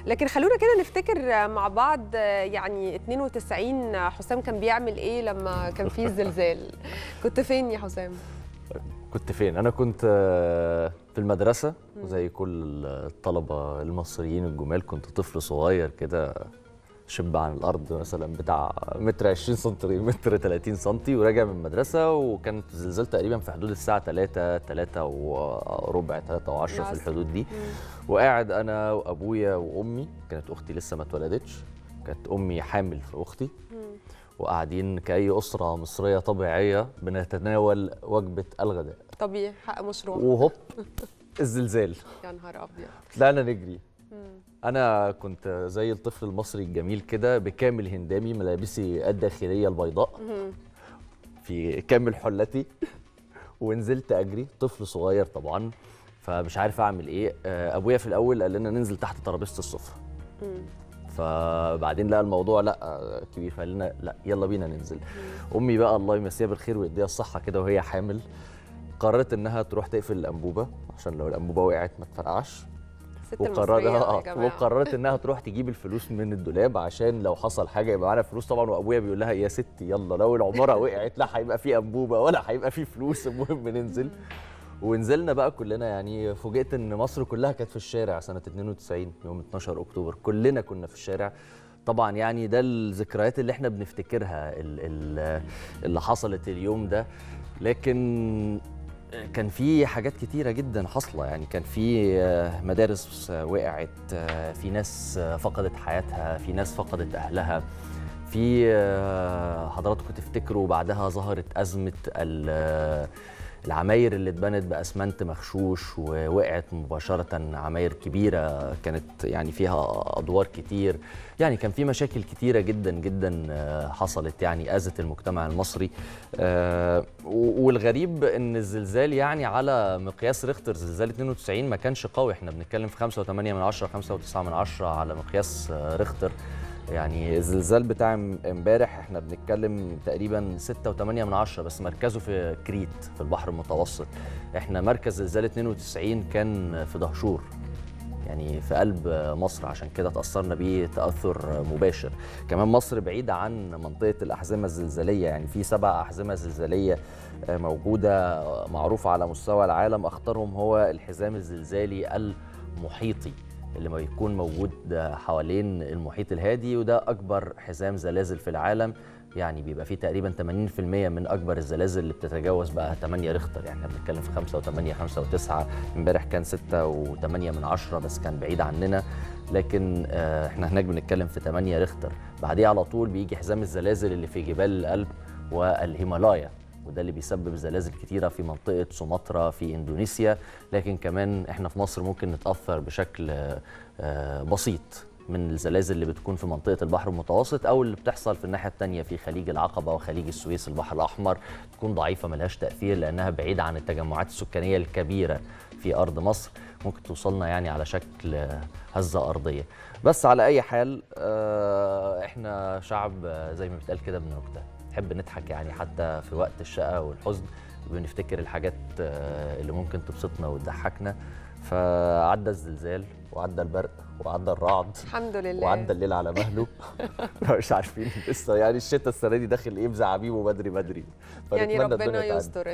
لكن خلونا كده نفتكر مع بعض يعني 92 حسام كان بيعمل ايه لما كان في الزلزال كنت فين يا حسام كنت فين انا كنت آه، في المدرسه زي كل الطلبه المصريين الجمال كنت طفل صغير كده شب عن الارض مثلا بتاع متر 20 سم متر 30 سم وراجع من المدرسه وكانت الزلزال تقريبا في حدود الساعه 3 3 وربع 3 و10 في الحدود دي وقاعد انا وابويا وامي كانت اختي لسه ما اتولدتش كانت امي حامل في اختي وقاعدين كأي أسرة مصرية طبيعية بنتناول وجبة الغداء طبيعي حق مشروع وهوب الزلزال يا نهار ابيض طلعنا نجري أنا كنت زي الطفل المصري الجميل كده بكامل هندامي ملابسي الداخلية البيضاء في كامل حلتي ونزلت أجري طفل صغير طبعا فمش عارف أعمل إيه آه، أبويا في الأول قال لنا ننزل تحت ترابيزة السفرة فبعدين لقى الموضوع لا كبير فقال لنا لا يلا بينا ننزل امي بقى الله يمسيها بالخير ويديها الصحه كده وهي حامل قررت انها تروح تقفل الانبوبه عشان لو الانبوبه وقعت ما تفرقعش ست وقررت المصرية يا آه، جماعة. وقررت انها تروح تجيب الفلوس من الدولاب عشان لو حصل حاجه يبقى معانا فلوس طبعا وابويا بيقول لها يا ستي يلا لو العماره وقعت لا هيبقى في انبوبه ولا هيبقى في فلوس المهم ننزل ونزلنا بقى كلنا يعني فوجئت ان مصر كلها كانت في الشارع سنه 92 يوم 12 اكتوبر كلنا كنا في الشارع طبعا يعني ده الذكريات اللي احنا بنفتكرها ال- ال- اللي حصلت اليوم ده لكن كان في حاجات كتيرة جدا حاصلة يعني كان في آه، مدارس آه، وقعت آه، في ناس آه، فقدت حياتها في ناس فقدت أهلها في آه، حضراتكم تفتكروا بعدها ظهرت أزمة ال- آه، العماير اللي اتبنت بأسمنت مغشوش ووقعت مباشرة عماير كبيرة كانت يعني فيها أدوار كتير يعني كان في مشاكل كتيرة جدا جدا آه، حصلت يعني أذت المجتمع المصري آه، و- والغريب ان الزلزال يعني على مقياس ريختر زلزال 92 ما كانش قوي احنا بنتكلم في 5.8 من 10 5.9 من 10 على مقياس آه، ريختر يعني الزلزال بتاع ام- امبارح احنا بنتكلم تقريبا 6.8 من 10 بس مركزه في كريت في البحر المتوسط احنا مركز زلزال 92 كان في دهشور يعني في قلب مصر عشان كده تأثرنا بيه تأثر مباشر كمان مصر بعيدة عن منطقة الأحزمة الزلزالية يعني في سبع أحزمة زلزالية موجودة معروفة على مستوى العالم أخطرهم هو الحزام الزلزالي المحيطي اللي ما يكون موجود حوالين المحيط الهادي وده أكبر حزام زلازل في العالم يعني بيبقى فيه تقريبا 80% من اكبر الزلازل اللي بتتجاوز بقى 8 ريختر يعني احنا بنتكلم في 5 و8 5 و9 امبارح كان 6 و8 من 10 بس كان بعيد عننا لكن آه، احنا هناك بنتكلم في 8 ريختر بعديه على طول بيجي حزام الزلازل اللي في جبال الألب والهيمالايا وده اللي بيسبب زلازل كتيرة في منطقة سومطرة في إندونيسيا لكن كمان احنا في مصر ممكن نتأثر بشكل آه، آه، بسيط من الزلازل اللي بتكون في منطقة البحر المتوسط أو اللي بتحصل في الناحية التانية في خليج العقبة وخليج السويس البحر الأحمر تكون ضعيفة ملهاش تأثير لأنها بعيدة عن التجمعات السكانية الكبيرة في أرض مصر ممكن توصلنا يعني على شكل آه، هزة أرضية بس على أي حال آه، إحنا شعب آه، زي ما بيتقال كده بنكتة نحب نضحك يعني حتى في وقت الشقة والحزن بنفتكر الحاجات آه، اللي ممكن تبسطنا وتضحكنا فعدى الزلزال وعدى البرق وعدى الرعد الحمد لله وعدى الليل على مهله مش عارفين لسه يعني الشتاء السنه دي داخل ايه بزعابيبه بدري بدري يعني فنتمنى ربنا الدنيا تعدي. يستر